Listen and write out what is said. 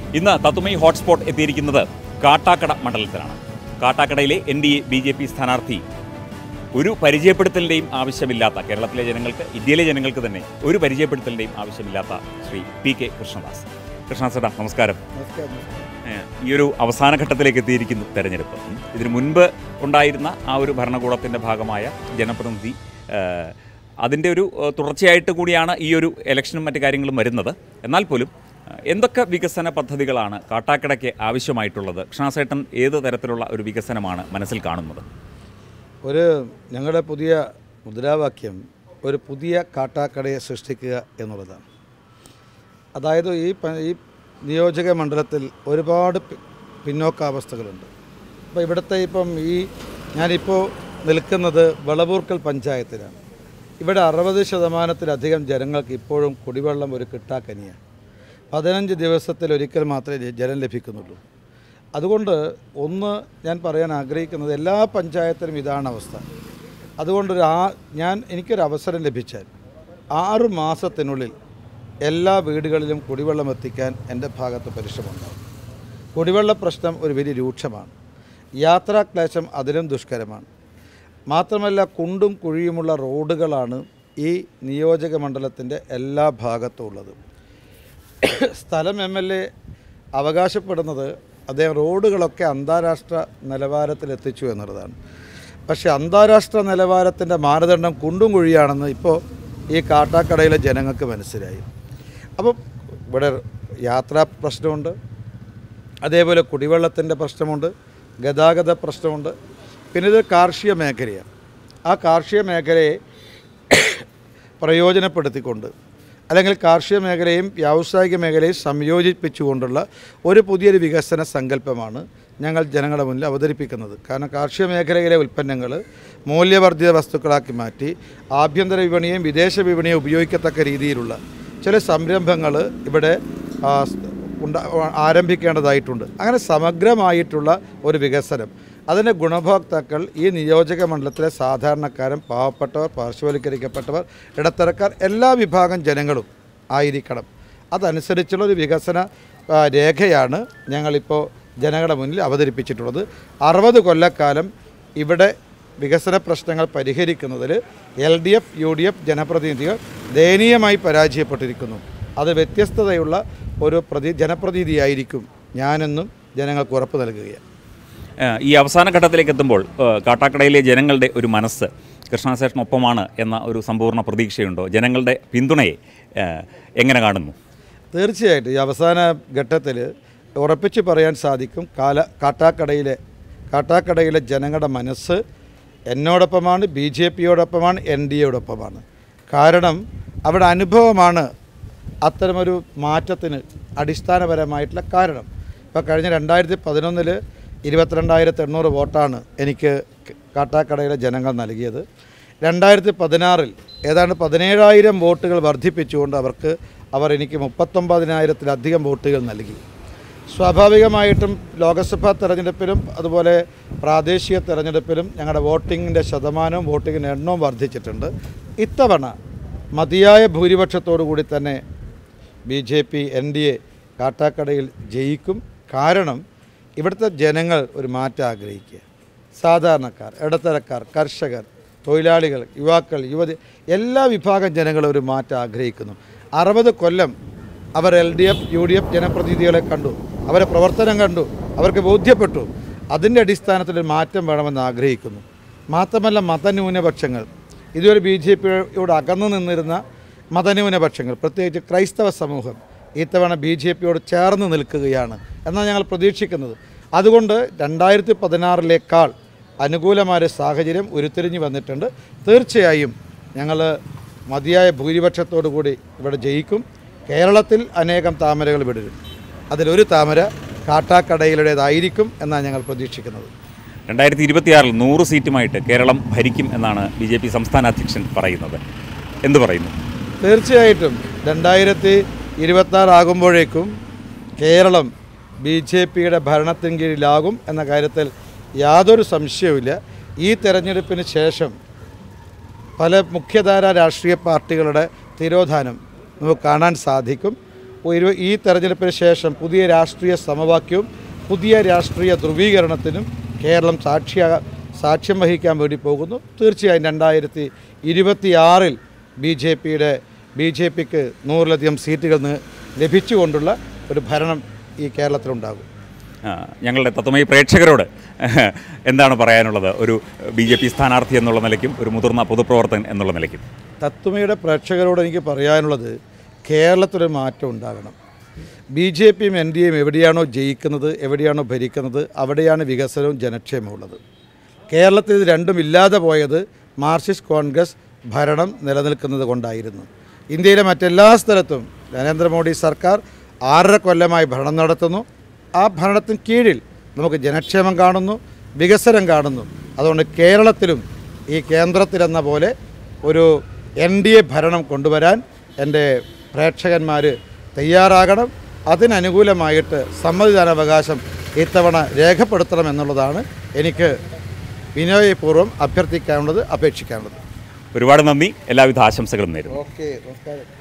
ഇന്ന് തത്തുമൈ ഹോട്ട്സ്പോട്ട് എത്തിയിരിക്കുന്നത് കാട്ടാക്കട മണ്ഡലത്തിലാണ് കാട്ടാക്കടയിലെ N D A B J P സ്ഥാനാർത്ഥി ഒരു പരിചയപ്പെടുത്തലിൻ്റെയും ആവശ്യമില്ലാത്ത കേരളത്തിലെ ജനങ്ങൾക്ക് ഇന്ത്യയിലെ ജനങ്ങൾക്ക് തന്നെ ഒരു പരിചയപ്പെടുത്തലിൻ്റെയും ആവശ്യമില്ലാത്ത ശ്രീ പി കെ കൃഷ്ണദാസ് കൃഷ്ണദാസ് ചേട്ടാ നമസ്കാരം ഏഹ് ഈ ഒരു അവസാന ഘട്ടത്തിലേക്ക് എത്തിയിരിക്കുന്നു തെരഞ്ഞെടുപ്പ് ഉം. ഇതിനു മുൻപ് ഉണ്ടായിരുന്ന ആ ഒരു ഭരണകൂടത്തിൻ്റെ ഭാഗമായ ജനപ്രതിനിധി ഏഹ്, അതിൻ്റെ ഒരു ഏഹ്, തുടർച്ചയായിട്ട് കൂടിയാണ് ഈ ഒരു ഇലക്ഷനും മറ്റു കാര്യങ്ങളും വരുന്നത് എന്നാൽ പോലും ഏഹ്, എന്തൊക്കെ വികസന പദ്ധതികളാണ് കാട്ടാക്കടയ്ക്ക് ആവശ്യമായിട്ടുള്ളത് കൃഷ്ണാസേട്ടൻ ഏത് തരത്തിലുള്ള ഒരു വികസനമാണ് മനസ്സിൽ കാണുന്നത് ഒരു ഞങ്ങളുടെ പുതിയ മുദ്രാവാക്യം ഒരു പുതിയ കാട്ടാക്കടയെ സൃഷ്ടിക്കുക എന്നുള്ളതാണ് അതായത് ഈ പ- ഈ നിയോജക മണ്ഡലത്തിൽ ഒരുപാട് പി- പിന്നോക്കാവസ്ഥകളുണ്ട് അപ്പോൾ ഇവിടുത്തെ ഇപ്പം ഈ ഞാനിപ്പോൾ നിൽക്കുന്നത് വളവൂർക്കൽ പഞ്ചായത്തിലാണ് ഇവിടെ അറുപത് ശതമാനത്തിലധികം ജനങ്ങൾക്ക് ഇപ്പോഴും കുടിവെള്ളം ഒരു കിട്ടാക്കനിയാണ് പതിനഞ്ച് ദിവസത്തിൽ ഒരിക്കൽ മാത്രമേ ജലം ലഭിക്കുന്നുള്ളൂ അതുകൊണ്ട് ഒന്ന് ഞാൻ പറയാൻ ആഗ്രഹിക്കുന്നത് എല്ലാ പഞ്ചായത്തിലും ഇതാണ് അവസ്ഥ അതുകൊണ്ടൊരു ആ ഞാൻ എനിക്കൊരു അവസരം ലഭിച്ചാൽ ആറ് മാസത്തിനുള്ളിൽ എല്ലാ വീടുകളിലും കുടിവെള്ളം എത്തിക്കാൻ എൻ്റെ ഭാഗത്ത് പരിശ്രമമുണ്ടാകും കുടിവെള്ള പ്രശ്നം ഒരു വലിയ രൂക്ഷമാണ് യാത്രാക്ലേശം അതിലും ദുഷ്കരമാണ് മാത്രമല്ല കുണ്ടും കുഴിയുമുള്ള റോഡുകളാണ് ഈ നിയോജക മണ്ഡലത്തിൻ്റെ എല്ലാ ഭാഗത്തും ഉള്ളത് സ്ഥലം എം എൽ എ അവകാശപ്പെടുന്നത് അദ്ദേഹം റോഡുകളൊക്കെ അന്താരാഷ്ട്ര നിലവാരത്തിൽ എത്തിച്ചു എന്നുള്ളതാണ് പക്ഷേ അന്താരാഷ്ട്ര നിലവാരത്തിൻ്റെ മാനദണ്ഡം കുണ്ടും കുഴിയാണെന്ന് ഇപ്പോൾ ഈ കാട്ടാക്കടയിലെ ജനങ്ങൾക്ക് മനസ്സിലായി അപ്പോൾ ഇവിടെ യാത്രാ പ്രശ്നമുണ്ട് അതേപോലെ കുടിവെള്ളത്തിൻ്റെ പ്രശ്നമുണ്ട് ഗതാഗത പ്രശ്നമുണ്ട് പിന്നെ ഇത് കാർഷിക മേഖലയാണ് ആ കാർഷിക മേഖലയെ പ്രയോജനപ്പെടുത്തിക്കൊണ്ട് അല്ലെങ്കിൽ കാർഷിക മേഖലയും വ്യാവസായിക മേഖലയും സംയോജിപ്പിച്ചുകൊണ്ടുള്ള ഒരു പുതിയൊരു വികസന സങ്കല്പമാണ് ഞങ്ങൾ ജനങ്ങളുടെ മുന്നിൽ അവതരിപ്പിക്കുന്നത് കാരണം കാർഷിക മേഖലയിലെ ഉൽപ്പന്നങ്ങൾ മൂല്യവർദ്ധിത വസ്തുക്കളാക്കി മാറ്റി ആഭ്യന്തര വിപണിയും വിദേശ വിപണിയും ഉപയോഗിക്കത്തക്ക രീതിയിലുള്ള ചില സംരംഭങ്ങൾ ഇവിടെ ആ, ഉണ്ടാ ആരംഭിക്കേണ്ടതായിട്ടുണ്ട് അങ്ങനെ സമഗ്രമായിട്ടുള്ള ഒരു വികസനം അതിൻ്റെ ഗുണഭോക്താക്കൾ ഈ നിയോജക മണ്ഡലത്തിലെ സാധാരണക്കാരും പാവപ്പെട്ടവർ പാർശ്വവൽക്കരിക്കപ്പെട്ടവർ ഇടത്തരക്കാർ എല്ലാ വിഭാഗം ജനങ്ങളും ആയിരിക്കണം അതനുസരിച്ചുള്ള ഒരു വികസന ആ, രേഖയാണ് ഞങ്ങളിപ്പോൾ ജനങ്ങളുടെ മുന്നിൽ അവതരിപ്പിച്ചിട്ടുള്ളത് അറുപത് കൊല്ലക്കാലം ഇവിടെ വികസന പ്രശ്നങ്ങൾ പരിഹരിക്കുന്നതിൽ L D F U D F ജനപ്രതിനിധികൾ ദയനീയമായി പരാജയപ്പെട്ടിരിക്കുന്നു അത് വ്യത്യസ്തതയുള്ള ഒരു പ്രതി ജനപ്രതിനിധിയായിരിക്കും ഞാനെന്നും ജനങ്ങൾക്ക് ഉറപ്പ് നൽകുകയാണ് ഏഹ് ഈ അവസാന ഘട്ടത്തിലേക്ക് എത്തുമ്പോൾ ഏഹ് കാട്ടാക്കടയിലെ ജനങ്ങളുടെ ഒരു മനസ്സ് കൃഷ്ണാസേട്ടനൊപ്പമാണ് എന്ന ഒരു സമ്പൂർണ്ണ പ്രതീക്ഷയുണ്ടോ ജനങ്ങളുടെ പിന്തുണയെ ഏഹ് എങ്ങനെ കാണുന്നു തീർച്ചയായിട്ടും ഈ അവസാന ഘട്ടത്തിൽ ഉറപ്പിച്ച് പറയാൻ സാധിക്കും കാല കാട്ടാക്കടയിലെ കാട്ടാക്കടയിലെ ജനങ്ങളുടെ മനസ്സ് എന്നോടൊപ്പമാണ് ബി ജെ പിയോടൊപ്പമാണ് എൻ ഡി എയോടൊപ്പമാണ് കാരണം അവിടെ അനുഭവമാണ് അത്തരമൊരു മാറ്റത്തിന് അടിസ്ഥാനപരമായിട്ടുള്ള കാരണം ഇപ്പോൾ കഴിഞ്ഞ രണ്ടായിരത്തി പതിനൊന്നിൽ ഇരുപത്തിരണ്ടായിരത്തി എണ്ണൂറ് വോട്ടാണ് എനിക്ക് കാട്ടാക്കടയിലെ ജനങ്ങൾ നൽകിയത് രണ്ടായിരത്തി പതിനാറിൽ ഏതാണ്ട് പതിനേഴായിരം വോട്ടുകൾ വർദ്ധിപ്പിച്ചുകൊണ്ട് അവർക്ക് അവർ എനിക്ക് മുപ്പത്തൊമ്പതിനായിരത്തിലധികം വോട്ടുകൾ നൽകി സ്വാഭാവികമായിട്ടും ലോക്സഭാ തെരഞ്ഞെടുപ്പിലും അതുപോലെ പ്രാദേശിക തെരഞ്ഞെടുപ്പിലും ഞങ്ങളുടെ വോട്ടിങ്ങിൻ്റെ ശതമാനവും വോട്ടിങ്ങിൻ്റെ എണ്ണവും വർദ്ധിച്ചിട്ടുണ്ട് ഇത്തവണ മതിയായ ഭൂരിപക്ഷത്തോടു കൂടി തന്നെ B J P N D A കാട്ടാക്കടയിൽ ജയിക്കും കാരണം ഇവിടുത്തെ ജനങ്ങൾ ഒരു മാറ്റം ആഗ്രഹിക്കുക സാധാരണക്കാർ ഇടത്തരക്കാർ കർഷകർ തൊഴിലാളികൾ യുവാക്കൾ യുവതി എല്ലാ വിഭാഗം ജനങ്ങളും ഒരു മാറ്റം ആഗ്രഹിക്കുന്നു അറുപത് കൊല്ലം അവർ L D F U D F ജനപ്രതിനിധികളെ കണ്ടു അവരെ പ്രവർത്തനം കണ്ടു അവർക്ക് ബോധ്യപ്പെട്ടു അതിൻ്റെ അടിസ്ഥാനത്തിൽ ഒരു മാറ്റം വേണമെന്ന് ആഗ്രഹിക്കുന്നു മാത്രമല്ല മതന്യൂനപക്ഷങ്ങൾ ഇതുവരെ ബി ജെ പിയോട് അകന്നു നിന്നിരുന്ന മതന്യൂനപക്ഷങ്ങൾ പ്രത്യേകിച്ച് ക്രൈസ്തവ സമൂഹം ഇത്തവണ ബി ജെ പിയോട് ചേർന്ന് നിൽക്കുകയാണ് എന്നാണ് ഞങ്ങൾ പ്രതീക്ഷിക്കുന്നത് അതുകൊണ്ട് രണ്ടായിരത്തി പതിനാറിലേക്കാൾ അനുകൂലമായ ഒരു സാഹചര്യം ഉരുത്തിരിഞ്ഞ് വന്നിട്ടുണ്ട് തീർച്ചയായും ഞങ്ങൾ മതിയായ ഭൂരിപക്ഷത്തോടു കൂടി ഇവിടെ ജയിക്കും കേരളത്തിൽ അനേകം താമരകൾ വിടരും അതിലൊരു താമര കാട്ടാക്കടയിലുടേതായിരിക്കും എന്നാണ് ഞങ്ങൾ പ്രതീക്ഷിക്കുന്നത് രണ്ടായിരത്തി ഇരുപത്തിയാറിൽ നൂറ് സീറ്റുമായിട്ട് കേരളം ഭരിക്കും എന്നാണ് ബി ജെ പി സംസ്ഥാന അധ്യക്ഷൻ പറയുന്നത് എന്ത് പറയുന്നു തീർച്ചയായിട്ടും രണ്ടായിരത്തി ഇരുപത്താറ് ആകുമ്പോഴേക്കും കേരളം ബി ജെ പിയുടെ ഭരണത്തിന് കീഴിലാകും എന്ന കാര്യത്തിൽ യാതൊരു സംശയവുമില്ല ഈ തെരഞ്ഞെടുപ്പിന് ശേഷം പല മുഖ്യധാര രാഷ്ട്രീയ പാർട്ടികളുടെ തിരോധാനം നമുക്ക് കാണാൻ സാധിക്കും ഒരു ഈ തെരഞ്ഞെടുപ്പിന് ശേഷം പുതിയ രാഷ്ട്രീയ സമവാക്യവും പുതിയ രാഷ്ട്രീയ ധ്രുവീകരണത്തിനും കേരളം സാക്ഷിയാ സാക്ഷ്യം വഹിക്കാൻ വേണ്ടി പോകുന്നു തീർച്ചയായും രണ്ടായിരത്തി ഇരുപത്തിയാറിൽ ബി ജെ പിയുടെ ബി ജെ പിക്ക് നൂറിലധികം സീറ്റുകൾ ന- ലഭിച്ചുകൊണ്ടുള്ള ഒരു ഭരണം ഈ കേരളത്തിലുണ്ടാകും ആ, ഞങ്ങളുടെ തത്വമയി പ്രേക്ഷകരോട് എന്താണ് പറയാനുള്ളത് ഒരു ബി ജെ പി സ്ഥാനാർത്ഥി എന്നുള്ള നിലയ്ക്കും ഒരു മുതിർന്ന പൊതുപ്രവർത്തകൻ എന്നുള്ള നിലയ്ക്കും തത്വമയുടെ പ്രേക്ഷകരോട് എനിക്ക് പറയാനുള്ളത് കേരളത്തിലൊരു മാറ്റം ഉണ്ടാകണം ബി ജെ പിയും എൻ ഡി എയും എവിടെയാണോ ജയിക്കുന്നത് എവിടെയാണോ ഭരിക്കുന്നത് അവിടെയാണ് വികസനവും ജനക്ഷേമവും ഉള്ളത് കേരളത്തിൽ ഇത് രണ്ടും ഇല്ലാതെ പോയത് മാർക്സിസ്റ്റ് കോൺഗ്രസ് ഭരണം നിലനിൽക്കുന്നത് കൊണ്ടായിരുന്നു ഇന്ത്യയിലെ മറ്റെല്ലാ സ്ഥലത്തും നരേന്ദ്രമോദി സർക്കാർ ആറര കൊല്ലമായി ഭരണം നടത്തുന്നു ആ ഭരണത്തിന് കീഴിൽ നമുക്ക് ജനക്ഷേമം കാണുന്നു വികസനം കാണുന്നു അതുകൊണ്ട് കേരളത്തിലും ഈ കേന്ദ്രത്തിലെന്ന പോലെ ഒരു എൻ ഡി എ ഭരണം കൊണ്ടുവരാൻ എൻ്റെ പ്രേക്ഷകന്മാർ തയ്യാറാകണം അതിനനുകൂലമായിട്ട് സമ്മതിദാനാവകാശം ഇത്തവണ രേഖപ്പെടുത്തണം എന്നുള്ളതാണ് എനിക്ക് വിനയപൂർവ്വം അഭ്യർത്ഥിക്കാനുള്ളത് അപേക്ഷിക്കാനുള്ളത് ഒരുപാട് നന്ദി എല്ലാവിധ ആശംസകളും നേരുന്നു ഓക്കെ നമസ്കാരം